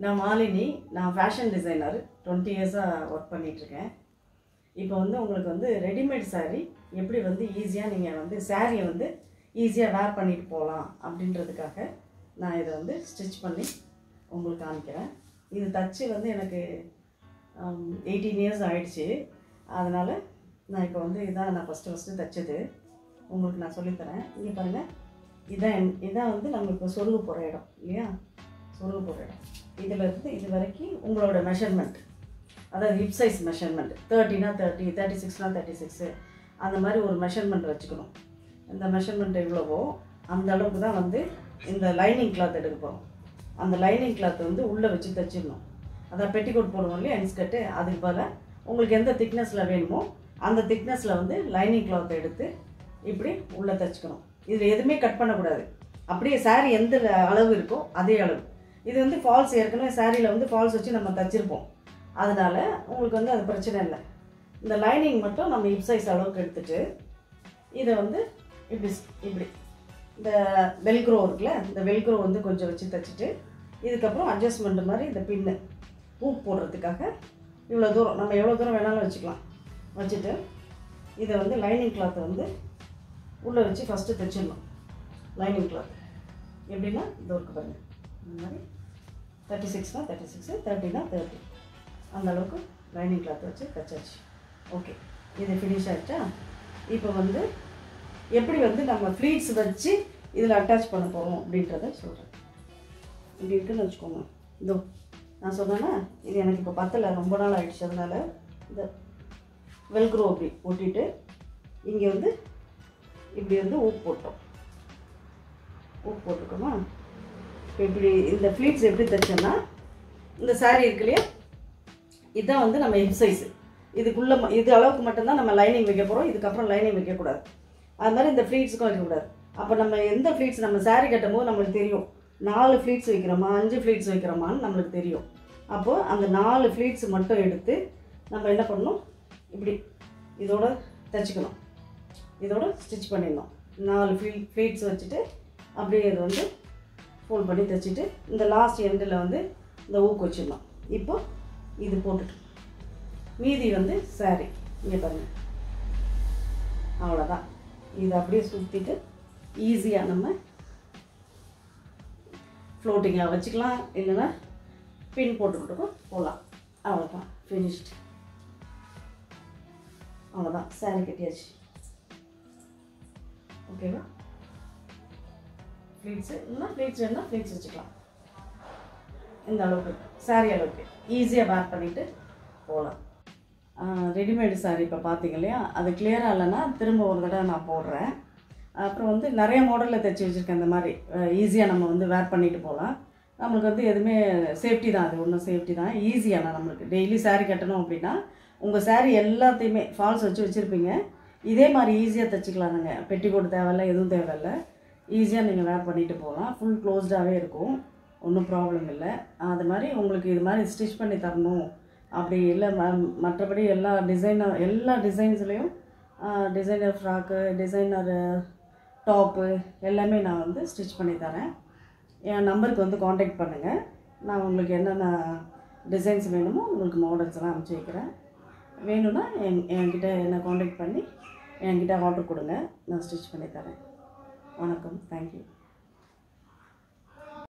நான் மாலினி நான் fashion designer twenty இயர்ஸாக ஒர்க் பண்ணிகிட்ருக்கேன் இப்போ வந்து உங்களுக்கு வந்து ரெடிமேட் saree எப்படி வந்து ஈஸியாக நீங்கள் வந்து சாரியை வந்து ஈஸியாக வேர் பண்ணிட்டு போகலாம் அப்படின்றதுக்காக நான் இதை வந்து ஸ்டிச் பண்ணி உங்களுக்கு காமிக்கிறேன் இது தச்சு வந்து எனக்கு எயிட்டீன் இயர்ஸ் ஆயிடுச்சு அதனால் நான் இப்போ வந்து இதான் நான் ஃபஸ்ட்டு ஃபஸ்ட்டு தைச்சது உங்களுக்கு நான் சொல்லித்தரேன் இங்கே பாருங்கள் இதான் என்- இதான் வந்து நம்ம இப்போ சொருக போகிற இடம் இல்லையா சொருக போகிற இடம் இதில் இருந்து இது வரைக்கும் உங்களோட மெஷர்மெண்ட் அதாவது ஹிப் சைஸ் மெஷர்மெண்ட் தேர்ட்டினா தேர்ட்டி தேர்ட்டி சிக்ஸ்னா தேர்ட்டி சிக்ஸு அந்த மாதிரி ஒரு மெஷர்மெண்ட் வச்சுக்கணும் இந்த மெஷர்மெண்ட் எவ்வளவோ அந்த அளவுக்கு தான் வந்து இந்த லைனிங் கிளாத் எடுக்க போகிறோம் அந்த லைனிங் கிளாத் வந்து உள்ளே வச்சு தைச்சிடணும் அதான் பெட்டிகோட் போடுவோம் இல்லையா இன்ஸ்கர்ட்டு அதுக்கு பதிலாக உங்களுக்கு எந்த திக்னஸில் வேணுமோ அந்த திக்னஸில் வந்து லைனிங் கிளாத் எடுத்து இப்படி உள்ளே தைச்சிக்கணும் இதில் எதுவுமே கட் பண்ணக்கூடாது அப்படியே saree எந்த அளவு இருக்கோ அதே அளவு இது வந்து ஃபால்ஸ் ஏற்கனவே சாரியில் வந்து ஃபால்ஸ் வச்சு நம்ம தைச்சிருப்போம் அதனால் உங்களுக்கு வந்து அது பிரச்சனை இல்லை இந்த லைனிங் மட்டும் நம்ம ஹிப் சைஸ் அளவுக்கு எடுத்துட்டு இதை வந்து இப்படி ஸ்- இப்படி இந்த வெல்க்ரோ இருக்குல்ல இந்த வெல்க்ரோ வந்து கொஞ்சம் வச்சு தைச்சிட்டு இதுக்கப்புறம் அட்ஜஸ்ட்மெண்ட் மாதிரி இந்த பின்னு பூக் போடுறதுக்காக இவ்வளோ தூரம் நம்ம எவ்வளோ தூரம் வேணாலும் வச்சுக்கலாம் வச்சுட்டு இதை வந்து லைனிங் கிளாத்தை வந்து உள்ளே வச்சு ஃபஸ்ட்டு தைச்சிடணும் லைனிங் கிளாத் எப்படின்னா இந்த ஒர்க்கு பாருங்க இந்த மாதிரி தேர்ட்டி சிக்ஸ்னா தேர்ட்டி சிக்ஸு தேர்ட்டினா தேர்ட்டி அந்த அளவுக்கு லைனிங் கிளாத் வச்சு தைச்சாச்சு ஓகே இது ஃபினிஷ் ஆயிடுச்சா இப்போ வந்து எப்படி வந்து நம்ம ஃப்ளீட்ஸ் வச்சு இதில் அட்டாச் பண்ண போகிறோம் அப்படின்றத சொல்கிறேன் இப்படி இருக்குன்னு வச்சுக்கோங்க இதோ நான் சொன்னேன்னா இது எனக்கு இப்போ பத்தலை ரொம்ப நாள் ஆயிடுச்சு அதனால இந்த வெல்க்ரோ அப்படி ஒட்டிட்டு இங்கே வந்து இப்படி வந்து ஊக்கு போட்டோம் ஊக்கு போட்டிருக்கோமா இப்போ இப்படி இந்த ஃப்ளீட்ஸ் எப்படி தைச்சோன்னா இந்த saree இருக்கு இல்லையா இதுதான் வந்து நம்ம ஹிப் சைஸு இதுக்குள்ளே இது அளவுக்கு மட்டும்தான் நம்ம லைனிங் வைக்க போகிறோம் இதுக்கப்புறம் லைனிங் வைக்கக்கூடாது அது மாதிரி இந்த ஃப்ளீட்ஸுக்கும் வைக்கக்கூடாது அப்போ நம்ம எந்த ஃப்ளீட்ஸ் நம்ம saree கட்டும் போது நம்மளுக்கு தெரியும் நாலு ஃப்ளீட்ஸ் வைக்கிறோமா அஞ்சு ஃப்ளீட்ஸ் வைக்கிறோமான்னு நம்மளுக்கு தெரியும் அப்போது அந்த நாலு ஃப்ளீட்ஸ் மட்டும் எடுத்து நம்ம என்ன பண்ணணும் இப்படி இதோட தைச்சிக்கணும் இதோட ஸ்டிச் பண்ணிடணும் நாலு ஃப்ளீ ஃப்ளீட்ஸ் வச்சுட்டு அப்படியே இது வந்து ஃபோல்ட் பண்ணி தைச்சிட்டு இந்த லாஸ்ட் எண்டில் வந்து இந்த ஊக்கு வச்சிடணும் இப்போ இது போட்டுட்டு மீதி வந்து saree இங்கே பாருங்கள் அவ்வளோதான் இதை அப்படியே சுற்றிட்டு ஈஸியாக நம்ம ஃப்ளோட்டிங்காக வச்சுக்கலாம் இல்லைன்னா பின் போட்டுக்கிட்டு போகலாம் அவ்வளோதான் ஃபினிஷ்ட் அவ்வளோதான் saree கட்டியாச்சு ஓகேவா ஃப்ளீட்ஸு இல்லைன்னா ஃப்ளீட்ஸ் வேணுன்னா ஃப்ளீட்ஸ் வச்சுக்கலாம் இந்த அளவுக்கு saree அளவுக்கு ஈஸியாக வேர் பண்ணிவிட்டு போகலாம் ரெடிமேடு saree இப்போ பார்த்தீங்க இல்லையா அது கிளியராக இல்லைன்னா திரும்ப ஒரு தடவை நான் போடுறேன் அப்புறம் வந்து நிறைய மாடலில் தைச்சி வச்சுருக்கேன் இந்த மாதிரி ஈஸியாக நம்ம வந்து வேர் பண்ணிட்டு போகலாம் நம்மளுக்கு வந்து எதுவுமே சேஃப்டி தான் அது ஒன்றும் சேஃப்டி தான் ஈஸியான நம்மளுக்கு டெய்லி saree கட்டணும் அப்படின்னா உங்கள் saree எல்லாத்தையுமே ஃபால்ஸ் வச்சு வச்சுருப்பீங்க இதே மாதிரி ஈஸியாக தைச்சிக்கலாம்ங்க பெட்டிக்கோட் தேவையில்ல எதுவும் தேவையில்ல ஈஸியாக நீங்கள் வேர் பண்ணிட்டு போகலாம் ஃபுல் க்ளோஸ்டாகவே இருக்கும் ஒன்றும் ப்ராப்ளம் இல்லை அது மாதிரி உங்களுக்கு இது மாதிரி ஸ்டிச் பண்ணி தரணும் அப்படி இல்லை ம மற்றபடி எல்லா டிசைனர் எல்லா டிசைன்ஸ்லேயும் டிசைனர் ஃப்ராக்கு டிசைனர் டாப்பு எல்லாமே நான் வந்து ஸ்டிச் பண்ணி தரேன் என் நம்பருக்கு வந்து காண்டாக்ட் பண்ணுங்கள் நான் உங்களுக்கு என்னென்ன டிசைன்ஸ் வேணுமோ உங்களுக்கு மாடல்ஸ்லாம் அனுப்பிச்சி வைக்கிறேன் வேணும்னா என் என்கிட்ட என்னை காண்டாக்ட் பண்ணி என்கிட்ட ஆர்டர் கொடுங்க நான் ஸ்டிச் பண்ணி தரேன் வணக்கம் தேங்க்யூ